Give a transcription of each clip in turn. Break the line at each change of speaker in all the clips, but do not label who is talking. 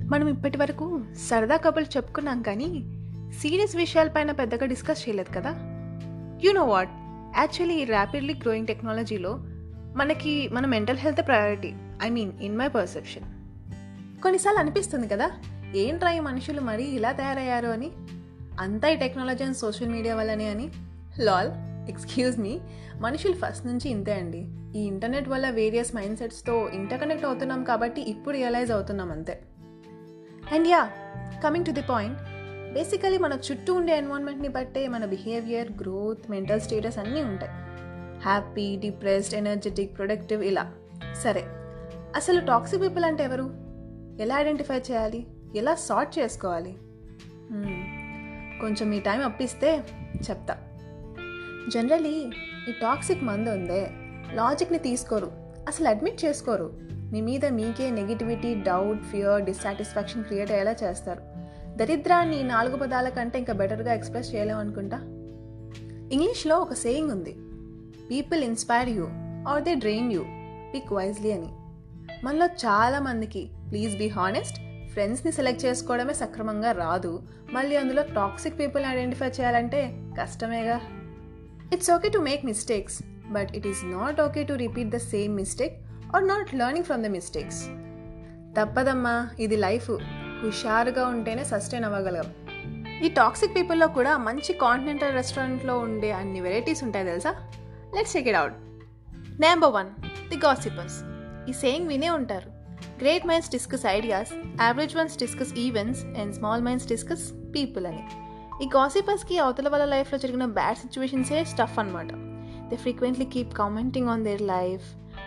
మనం ఇప్పటి వరకు సరదా కబుర్లు చెప్పుకున్నాం కానీ సీరియస్ విషయాలపైన పెద్దగా డిస్కస్ చేయలేదు కదా యు నో వాట్ యాక్చువల్లీ ఈ ర్యాపిడ్లీ గ్రోయింగ్ టెక్నాలజీలో మనకి మన mental health priority I mean in my perception కొన్నిసార్లు అనిపిస్తుంది కదా ఏంట్రా ఈ మనుషులు మరీ ఇలా తయారయ్యారు అని అంతా ఈ టెక్నాలజీ అండ్ సోషల్ మీడియా వల్లనే అని లాల్ ఎక్స్క్యూజ్ మీ మనుషులు ఫస్ట్ నుంచి ఇంతే అండి ఈ ఇంటర్నెట్ వల్ల వేరియస్ మైండ్ సెట్స్తో ఇంటర్కనెక్ట్ అవుతున్నాం కాబట్టి ఇప్పుడు రియలైజ్ అవుతున్నాం అంతే and yeah coming to the point basically మన చుట్టూ ఉండే ఎన్వైర్న్మెంట్ని బట్టే మన బిహేవియర్ గ్రోత్ మెంటల్ స్టేటస్ అన్నీ ఉంటాయి హ్యాపీ డిప్రెస్డ్ ఎనర్జెటిక్ ప్రొడక్టివ్ ఇలా సరే అసలు టాక్సిక్ పీపుల్ అంటే ఎవరు ఎలా ఐడెంటిఫై చేయాలి ఎలా సార్ట్ చేసుకోవాలి Hmm. కొంచెం మీ టైం అప్పిస్తే చెప్తా జనరలీ ఈ టాక్సిక్ మందు ఉందే లాజిక్ని తీసుకోరు అసలు అడ్మిట్ చేసుకోరు మీ మీద మీకే negativity doubt fear dissatisfaction create అయ్యేలా చేస్తారు దరిద్రాన్ని ఈ నాలుగు పదాల కంటే ఇంకా బెటర్గా ఎక్స్ప్రెస్ చేయలేము అనుకుంటా ఇంగ్లీష్లో ఒక సేయింగ్ ఉంది people inspire you or they drain you pick wisely అని మనలో చాలా మందికి ప్లీజ్ బీ హానెస్ట్ ఫ్రెండ్స్ని సెలెక్ట్ చేసుకోవడమే సక్రమంగా రాదు మళ్ళీ అందులో టాక్సిక్ పీపుల్ని ఐడెంటిఫై చేయాలంటే కష్టమేగా it's okay to make mistakes but it is not okay to repeat the same mistake or not learning from the mistakes తప్పదమ్మా ఇది లైఫ్ హుషారుగా ఉంటేనే సస్టైన్ అవ్వగలం ఈ టాక్సిక్ పీపుల్లో కూడా మంచి కాంటినెంటల్ రెస్టారెంట్లో ఉండే అన్ని వెరైటీస్ ఉంటాయి తెలుసా let's check it out number one the gossipers ఈ సేయింగ్ వినే ఉంటారు great minds discuss ideas average ones discuss events and small minds discuss people అని ఈ గాసిపర్స్కి అవతల వాళ్ళ లైఫ్లో జరిగిన బ్యాడ్ సిచ్యువేషన్సే స్టఫ్ అనమాట they frequently keep commenting on their life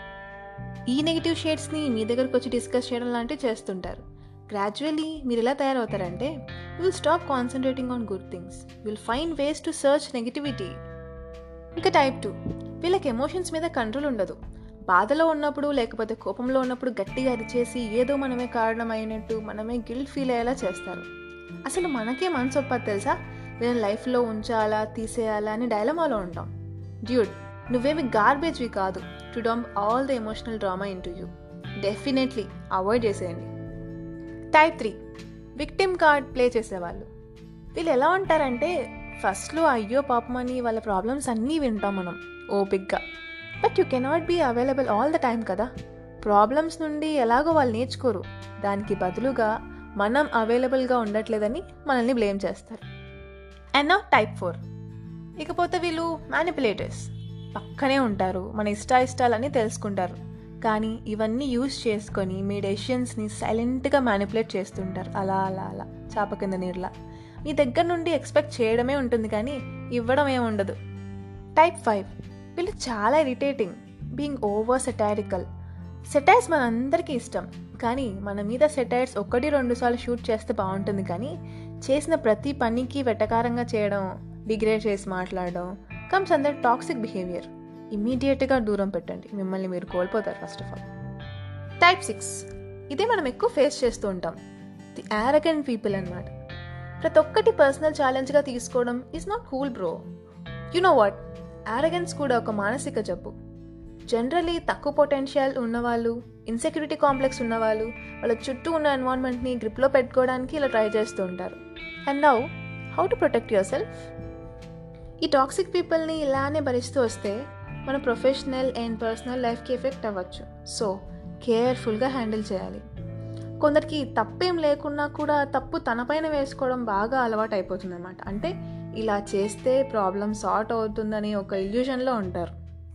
ఈ నెగిటివ్ షేడ్స్ని మీ దగ్గరకు వచ్చి డిస్కస్ చేయడం లాంటివి చేస్తుంటారు గ్రాడ్యువల్లీ మీరు ఎలా తయారవుతారంటే you will stop concentrating on good things will find ways to search negativity ఇంకా టైప్ టూ వీళ్ళకి ఎమోషన్స్ మీద కంట్రోల్ ఉండదు బాధలో ఉన్నప్పుడు లేకపోతే కోపంలో ఉన్నప్పుడు గట్టిగా అరిచేసి ఏదో మనమే కారణమైనట్టు మనమే గిల్ట్ ఫీల్ అయ్యేలా చేస్తారు అసలు మనకే మనసు ఒప్పదు తెలుసా వీళ్ళని లైఫ్లో ఉంచాలా తీసేయాలా అని డైలమాలో ఉంటాం డ్యూడ్ నువ్వేమి గార్బేజ్వి కాదు to dump all the emotional drama in to you definitely avoid చేసేయండి type three victim card play చేసేవాళ్ళు వీళ్ళు ఎలా ఉంటారంటే ఫస్ట్లో అయ్యో పాపమని వాళ్ళ ప్రాబ్లమ్స్ అన్నీ వింటాం మనం ఓపిక్గా but you cannot be available all the time కదా ప్రాబ్లమ్స్ నుండి ఎలాగో వాళ్ళు నేర్చుకోరు దానికి బదులుగా మనం అవైలబుల్గా ఉండట్లేదని మనల్ని బ్లేమ్ చేస్తారు అండ్ నా టైప్ ఫోర్ ఇకపోతే వీళ్ళు మ్యానిపులేటర్స్ పక్కనే ఉంటారు మన ఇష్ట ఇష్టాలని తెలుసుకుంటారు కానీ ఇవన్నీ యూజ్ చేసుకొని మీ డెసిషన్స్ని సైలెంట్గా మ్యానిపులేట్ చేస్తుంటారు అలా అలా అలా చాప కింద నీళ్ళ మీ దగ్గర నుండి ఎక్స్పెక్ట్ చేయడమే ఉంటుంది కానీ ఇవ్వడం ఏముండదు టైప్ ఫైవ్ వీళ్ళు చాలా irritating being over satirical satires మనందరికీ ఇష్టం కానీ మన మీద సెటైర్స్ ఒకటి రెండు సార్లు షూట్ చేస్తే బాగుంటుంది కానీ చేసిన ప్రతి పనికి వెటకారంగా చేయడం డిగ్రేడ్ చేసి మాట్లాడడం కమ్స్ అందర్ టాక్సిక్ బిహేవియర్ ఇమీడియట్గా దూరం పెట్టండి మిమ్మల్ని మీరు కోల్పోతారు first of all type six ఇదే మనం ఎక్కువ ఫేస్ చేస్తూ ఉంటాం ది యారగెంట్ పీపుల్ అనమాట ప్రతి ఒక్కటి పర్సనల్ ఛాలెంజ్గా తీసుకోవడం is not cool bro you know what arrogance కూడా ఒక మానసిక జబ్బు జనరలీ తక్కువ పొటెన్షియల్ ఉన్నవాళ్ళు ఇన్సెక్యూరిటీ కాంప్లెక్స్ ఉన్నవాళ్ళు వాళ్ళ చుట్టూ ఉన్న ఎన్వైర్న్మెంట్ని గ్రిప్లో పెట్టుకోవడానికి ఇలా ట్రై చేస్తూ ఉంటారు and now how to protect yourself ఈ టాక్సిక్ పీపుల్ని ఇలానే భరిస్తూ వస్తే మన ప్రొఫెషనల్ అండ్ పర్సనల్ లైఫ్కి ఎఫెక్ట్ అవ్వచ్చు సో కేర్ఫుల్గా హ్యాండిల్ చేయాలి కొందరికి తప్పేం లేకున్నా కూడా తప్పు తనపైన వేసుకోవడం బాగా అలవాటు అయిపోతుంది అనమాట అంటే ఇలా చేస్తే ప్రాబ్లం సార్ట్ అవుతుందని ఒక ఇల్యూషన్లో ఉంటారు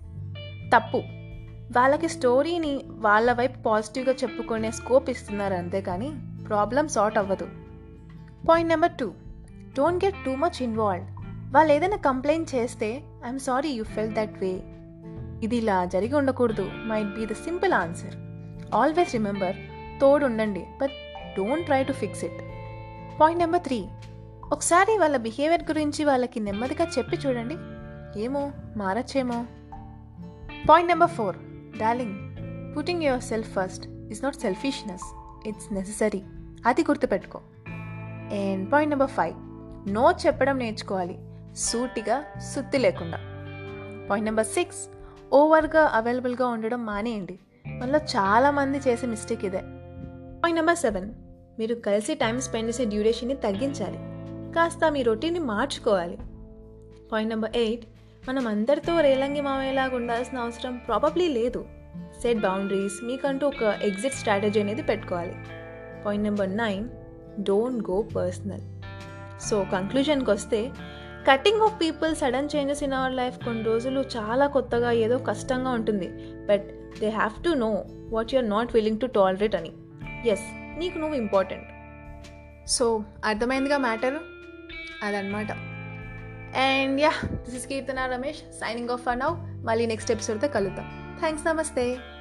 తప్పు వాళ్ళకి స్టోరీని వాళ్ళ వైపు పాజిటివ్గా చెప్పుకునే స్కోప్ ఇస్తున్నారు అంతేకాని ప్రాబ్లం సార్ట్ అవ్వదు point number two don't get too much involved వాళ్ళు ఏదైనా కంప్లైంట్ చేస్తే I'm sorry you feel that way ఇది ఇలా జరిగి ఉండకూడదు might be the simple answer always remember తోడు ఉండండి but don't try to fix it point number three ఒకసారి వాళ్ళ బిహేవియర్ గురించి వాళ్ళకి నెమ్మదిగా చెప్పి చూడండి ఏమో మారచ్చేమో point number four darling putting yourself first is not selfishness it's necessary అది గుర్తుపెట్టుకో and point number five no చెప్పడం నేర్చుకోవాలి సూటిగా సుత్తి లేకుండా పాయింట్ నెంబర్ సిక్స్ ఓవర్గా అవైలబుల్గా ఉండడం మానేయండి మనలో చాలామంది చేసే మిస్టేక్ ఇదే పాయింట్ నెంబర్ సెవెన్ మీరు కలిసి టైం స్పెండ్ చేసే డ్యూరేషన్ని తగ్గించాలి కాస్త మీ రొటీన్ని మార్చుకోవాలి పాయింట్ నెంబర్ ఎయిట్ మనం అందరితో రేలంగి మామయ్యలాగా ఉండాల్సిన అవసరం ప్రాబబ్లీ లేదు సెట్ బౌండరీస్ మీకంటూ ఒక ఎగ్జిట్ స్ట్రాటజీ అనేది పెట్టుకోవాలి point number nine don't go personal so కంక్లూజన్కి వస్తే cutting off people sudden changes in our life కొన్ని రోజులు చాలా కొత్తగా ఏదో కష్టంగా ఉంటుంది but they have to know what you are not willing to tolerate అని ఎస్ నీకు నువ్వు ఇంపార్టెంట్ సో అర్థమైందిగా మ్యాటర్ అదనమాట and yeah this is Keerthana Ramesh signing off for now మళ్ళీ నెక్స్ట్ ఎపిసోడ్తో కలుద్దాం థ్యాంక్స్ నమస్తే